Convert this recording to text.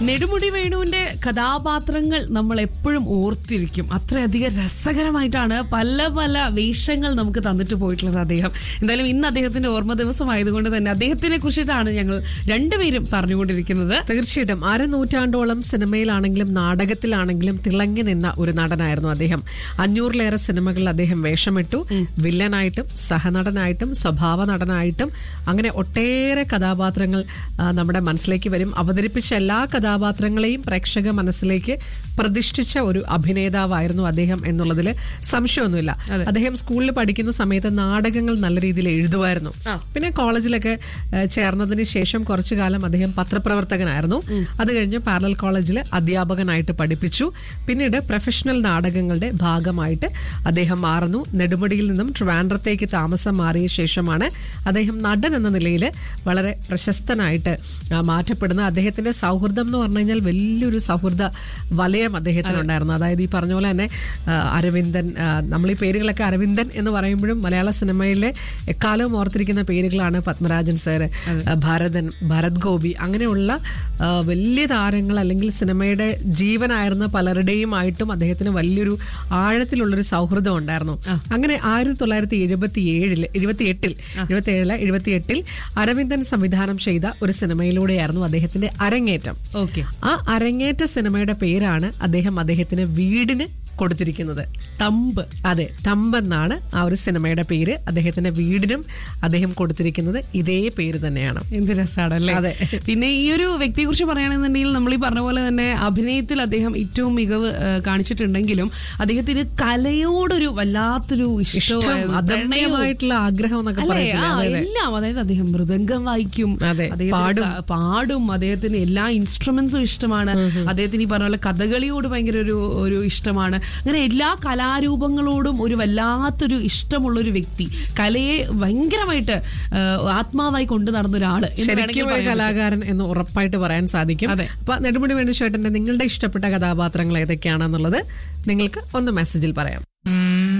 നെടുമുടി വേണുവിന്റെ കഥാപാത്രങ്ങൾ നമ്മൾ എപ്പോഴും ഓർത്തിരിക്കും അത്രയധികം രസകരമായിട്ടാണ് പല പല വേഷങ്ങൾ നമുക്ക് തന്നിട്ട് പോയിട്ടുള്ളത് അദ്ദേഹം എന്തായാലും ഇന്ന് അദ്ദേഹത്തിന്റെ ഓർമ്മ ദിവസമായതുകൊണ്ട് തന്നെ അദ്ദേഹത്തിനെ കുറിച്ചിട്ടാണ് ഞങ്ങൾ രണ്ടുപേരും പറഞ്ഞുകൊണ്ടിരിക്കുന്നത് തീർച്ചയായിട്ടും അരനൂറ്റാണ്ടോളം സിനിമയിലാണെങ്കിലും നാടകത്തിലാണെങ്കിലും തിളങ്ങി നിന്ന ഒരു നടനായിരുന്നു അദ്ദേഹം അഞ്ഞൂറിലേറെ സിനിമകളിൽ അദ്ദേഹം വേഷമിട്ടു വില്ലനായിട്ടും സഹനടനായിട്ടും സ്വഭാവ നടനായിട്ടും അങ്ങനെ ഒട്ടേറെ കഥാപാത്രങ്ങൾ ആ, നമ്മുടെ മനസ്സിലേക്ക് വരും അവതരിപ്പിച്ച എല്ലാ കഥാപാത്രങ്ങളെയും പ്രേക്ഷക മനസ്സിലേക്ക് പ്രതിഷ്ഠിച്ച ഒരു അഭിനേതാവായിരുന്നു അദ്ദേഹം എന്നുള്ളതിൽ സംശയമൊന്നുമില്ല അദ്ദേഹം സ്കൂളിൽ പഠിക്കുന്ന സമയത്ത് നാടകങ്ങൾ നല്ല രീതിയിൽ എഴുതുമായിരുന്നു പിന്നെ കോളേജിലൊക്കെ ഏഹ്, ചേർന്നതിന് ശേഷം കുറച്ചു കാലം അദ്ദേഹം പത്രപ്രവർത്തകനായിരുന്നു അത് കഴിഞ്ഞ് പാരലൽ കോളേജിൽ അധ്യാപകനായിട്ട് പഠിപ്പിച്ചു പിന്നീട് പ്രൊഫഷണൽ നാടകങ്ങളുടെ ഭാഗമായിട്ട് അദ്ദേഹം മാറുന്നു നെടുമുടിയിൽ നിന്നും ട്രിവാൻഡ്രത്തേക്ക് താമസം മാറിയ ശേഷമാണ് അദ്ദേഹം നടൻ എന്ന നിലയിൽ വളരെ പ്രശസ്തനായിട്ട് ആ, മാറ്റപ്പെടുന്നത് അദ്ദേഹത്തിന്റെ സൗഹൃദം എന്ന് പറഞ്ഞു കഴിഞ്ഞാൽ വലിയൊരു സൗഹൃദ വലയം അദ്ദേഹത്തിനുണ്ടായിരുന്നു അതായത് ഈ പറഞ്ഞ പോലെ തന്നെ ആ, അരവിന്ദൻ ആ, നമ്മൾ ഈ പേരുകളൊക്കെ അരവിന്ദൻ എന്ന് പറയുമ്പോഴും മലയാള സിനിമയിലെ എക്കാലവും ഓർത്തിരിക്കുന്ന പേരുകളാണ് പത്മരാജൻ സാർ ഭരതൻ ഭരത് ഗോപി അങ്ങനെയുള്ള ആ, വലിയ താരങ്ങൾ അല്ലെങ്കിൽ സിനിമയുടെ ജീവനായിരുന്ന പലരുടെയുമായിട്ടും അദ്ദേഹത്തിന് വലിയൊരു ആഴത്തിലുള്ളൊരു സൗഹൃദം ഉണ്ടായിരുന്നു അങ്ങനെ ആയിരത്തി തൊള്ളായിരത്തി എഴുപത്തി ഏഴില് എഴുപത്തി എട്ടിൽ എഴുപത്തി ഏഴില് എഴുപത്തി എട്ടിൽ അരവിന്ദൻ സംവിധാനം ചെയ്ത ഒരു സിനിമയിലൂടെയായിരുന്നു അദ്ദേഹത്തിന്റെ അരങ്ങേറ്റം ഓക്കെ ആ അരങ്ങേറ്റ സിനിമയുടെ പേരാണ് അദ്ദേഹം അദ്ദേഹത്തിന് വീടിന് കൊടുത്തിരിക്കുന്നത് തമ്പ് അതെ തമ്പെന്നാണ് ആ ഒരു സിനിമയുടെ പേര് അദ്ദേഹത്തിന്റെ വീടിനും അദ്ദേഹം കൊടുത്തിരിക്കുന്നത് ഇതേ പേര് തന്നെയാണ് എന്ത് രസമാണല്ലേ അതെ. പിന്നെ ഈ ഒരു വ്യക്തിയെ കുറിച്ച് പറയുകയാണെന്നുണ്ടെങ്കിൽ നമ്മൾ ഈ പറഞ്ഞ പോലെ തന്നെ അഭിനയത്തിൽ അദ്ദേഹം ഏറ്റവും മികവ് ആ, കാണിച്ചിട്ടുണ്ടെങ്കിലും അദ്ദേഹത്തിന് കലയോടൊരു വല്ലാത്തൊരു ഇഷ്ടവും ഇഷ്ടം അദമ്യമായിട്ടുള്ള ആഗ്രഹം എന്നൊക്കെ അല്ലേ പറയത്തില്ലേ? ആ, അതെ, അതെ. എല്ലാം അതായത് അദ്ദേഹം മൃദംഗം വായിക്കും അതെ, അദ്ദേഹത്തിന് പാടും. ക- പാടും അദ്ദേഹത്തിന് എല്ലാ ഇൻസ്ട്രുമെന്റ്സും ഇഷ്ടമാണ് അദ്ദേഹത്തിന് ഈ പറഞ്ഞ പോലെ കഥകളിയോട് ഭയങ്കര ഒരു ഒരു ഇഷ്ടമാണ് അങ്ങനെ എല്ലാ കലാരൂപങ്ങളോടും ഒരു വല്ലാത്തൊരു ഇഷ്ടമുള്ള ഒരു വ്യക്തി കലയെ ഭയങ്കരമായിട്ട് ആ, ആത്മാവായി കൊണ്ടു നടന്ന ഒരാള് എന്ന് വേണമെങ്കിൽ ശരിക്കും ഒരു പറയാൻ പറ്റും. കലാകാരൻ എന്ന് ഉറപ്പായിട്ട് പറയാൻ സാധിക്കും അതെ. അപ്പൊ നെടുമുടി വേണു ചേട്ടന്റെ നിങ്ങളുടെ ഇഷ്ടപ്പെട്ട കഥാപാത്രങ്ങൾ ഏതൊക്കെയാണെന്നുള്ളത് നിങ്ങൾക്ക് ഒന്ന് മെസ്സേജിൽ പറയാം